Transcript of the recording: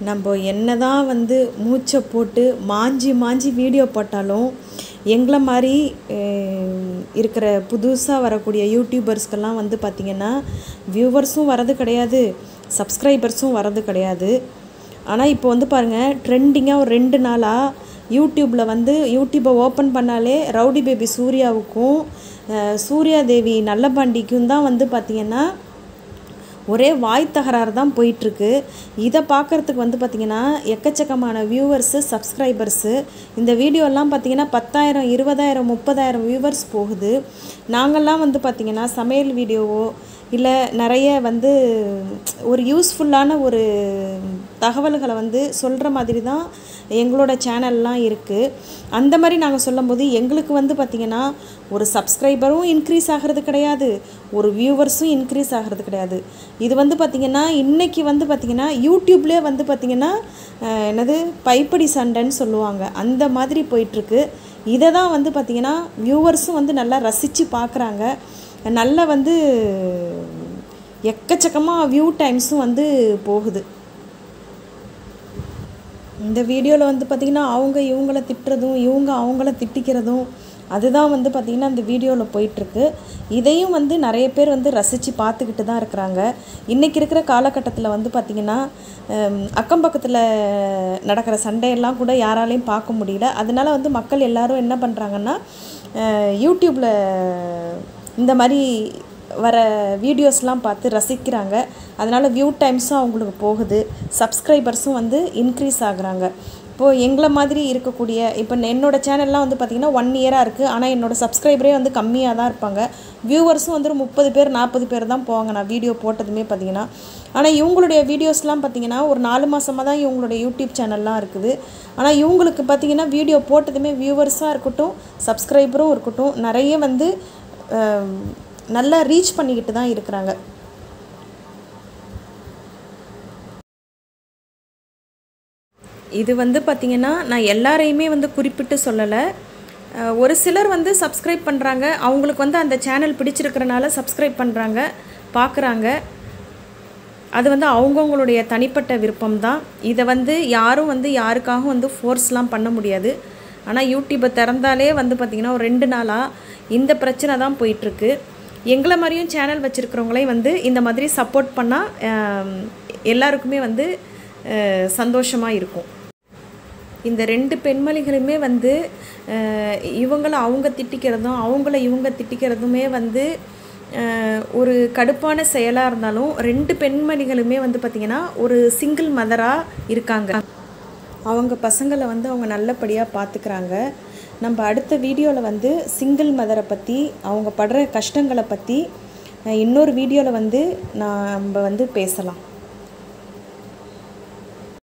நம்ம என்ன தான் வந்து மூச்சை போட்டு மாஞ்சி மாஞ்சி வீடியோ போட்டாலும் எங்களை மாதிரி அஹ், இருக்கிற புதுசாக வரக்கூடிய யூடியூபர்ஸ்க்கெல்லாம் வந்து பார்த்திங்கன்னா வியூவர்ஸும் வரது கிடையாது சப்ஸ்கிரைபர்ஸும் வரது கிடையாது ஆனால் இப்போ வந்து பாருங்கள் ட்ரெண்டிங்காக ஒரு ரெண்டு நாளாக யூடியூப்பில் வந்து யூடியூப்பை ஓப்பன் பண்ணாலே ரவுடி பேபி சூர்யாவுக்கும் அஹ், சூர்யா தேவி நல்லபாண்டிக்கும் தான் வந்து பார்த்திங்கன்னா ஒரே வாய் தகராறு தான் போயிட்டுருக்கு இதை பார்க்குறதுக்கு வந்து பார்த்திங்கன்னா எக்கச்சக்கமான வியூவர்ஸு சப்ஸ்கிரைபர்ஸு இந்த வீடியோலாம் பார்த்திங்கன்னா பத்தாயிரம் இருபதாயிரம் முப்பதாயிரம் வியூவர்ஸ் போகுது நாங்கள்லாம் வந்து பார்த்திங்கன்னா சமையல் வீடியோவோ இல்லை நிறைய வந்து ஒரு யூஸ்ஃபுல்லான ஒரு தகவல்களை வந்து சொல்கிற மாதிரி தான் எங்களோட சேனல்லாம் இருக்குது அந்த மாதிரி நாங்கள் சொல்லும்போது எங்களுக்கு வந்து பார்த்திங்கன்னா ஒரு சப்ஸ்கிரைபரும் இன்க்ரீஸ் ஆகிறது கிடையாது ஒரு வியூவர்ஸும் இன்க்ரீஸ் ஆகிறது கிடையாது இது வந்து பார்த்திங்கன்னா இன்றைக்கி வந்து பார்த்திங்கன்னா யூடியூப்லேயே வந்து பார்த்திங்கன்னா அஹ், என்னது பைப்படி சண்டைன்னு சொல்லுவாங்க அந்த மாதிரி போயிட்டுருக்கு இதை தான் வந்து பார்த்திங்கன்னா வியூவர்ஸும் வந்து நல்லா ரசித்து பார்க்குறாங்க நல்லா வந்து எக்கச்சக்கமாக வியூ டைம்ஸும் வந்து போகுது இந்த வீடியோவில் வந்து பார்த்திங்கன்னா அவங்க இவங்கள திட்டுறதும் இவங்க அவங்கள திட்டிக்கிறதும் அதுதான் வந்து பார்த்திங்கன்னா இந்த வீடியோவில் போயிட்டுருக்கு இதையும் வந்து நிறைய பேர் வந்து ரசித்து பார்த்துக்கிட்டு தான் இருக்கிறாங்க இன்றைக்கி இருக்கிற காலகட்டத்தில் வந்து பார்த்திங்கன்னா ஹம், அக்கம் பக்கத்தில் நடக்கிற சண்டையெல்லாம் கூட யாராலையும் பார்க்க முடியல அதனால வந்து மக்கள் எல்லாரும் என்ன பண்ணுறாங்கன்னா யூடியூப்பில் இந்த மாதிரி வர வீடியோஸ்லாம் பார்த்து ரசிக்கிறாங்க அதனால் வியூ டைம்ஸும் அவங்களுக்கு போகுது சப்ஸ்கிரைபர்ஸும் வந்து இன்க்ரீஸ் ஆகுறாங்க இப்போது எங்களை மாதிரி இருக்கக்கூடிய இப்போ என்னோட சேனல்லாம் வந்து பார்த்திங்கன்னா ஒன் இயராக இருக்குது ஆனால் என்னோட சப்ஸ்கிரைபரே வந்து கம்மியாக தான் இருப்பாங்க வியூவர்ஸும் வந்து ஒரு முப்பது பேர் நாற்பது பேர் தான் போவாங்க நான் வீடியோ போட்டதுமே பார்த்திங்கன்னா ஆனால் இவங்களுடைய வீடியோஸ்லாம் பார்த்திங்கன்னா ஒரு நாலு மாதமாக தான் இவங்களுடைய யூடியூப் சேனல்லாம் இருக்குது ஆனால் இவங்களுக்கு பார்த்திங்கன்னா வீடியோ போட்டதுமே வியூவர்ஸாக இருக்கட்டும் சப்ஸ்கிரைபரும் இருக்கட்டும் நிறைய வந்து அஹ், நல்லா ரீச் பண்ணிக்கிட்டு தான் இருக்கிறாங்க இது வந்து பார்த்திங்கன்னா நான் எல்லாரையுமே வந்து குறிப்பிட்டு சொல்லலை அஹ், ஒரு சிலர் வந்து சப்ஸ்கிரைப் பண்ணுறாங்க அவங்களுக்கு வந்து அந்த சேனல் பிடிச்சிருக்கிறனால சப்ஸ்கிரைப் பண்ணுறாங்க பார்க்குறாங்க அது வந்து அவங்கவுங்களுடைய தனிப்பட்ட விருப்பம் தான் இதை வந்து யாரும் வந்து யாருக்காகவும் வந்து ஃபோர்ஸ்லாம் பண்ண முடியாது ஆனால் யூடியூப்பை திறந்தாலே வந்து பார்த்திங்கன்னா ஒரு ரெண்டு நாளாக இந்த பிரச்சனை தான் போயிட்டுருக்கு எங்களை மாதிரியும் சேனல் வச்சுருக்கிறவங்களையும் வந்து இந்த மாதிரி சப்போர்ட் பண்ணால் எல்லாருக்குமே வந்து சந்தோஷமாக இருக்கும் இந்த ரெண்டு பெண்மணிகளுமே வந்து அஹ், இவங்கள அவங்க திட்டிக்கிறதும் அவங்கள இவங்க திட்டிக்கிறதுமே வந்து அஹ், ஒரு கடுப்பான செயலாக இருந்தாலும் ரெண்டு பெண்மணிகளுமே வந்து பார்த்திங்கன்னா ஒரு சிங்கிள் மதராக இருக்காங்க அவங்க பசங்களை வந்து அவங்க நல்லபடியாக பார்த்துக்கிறாங்க நம்ம அடுத்த வீடியோவில் வந்து சிங்கிள் மதரை பற்றி அவங்க படுற கஷ்டங்களை பற்றி அஹ், இன்னொரு வீடியோவில் வந்து நான் நம்ம வந்து பேசலாம்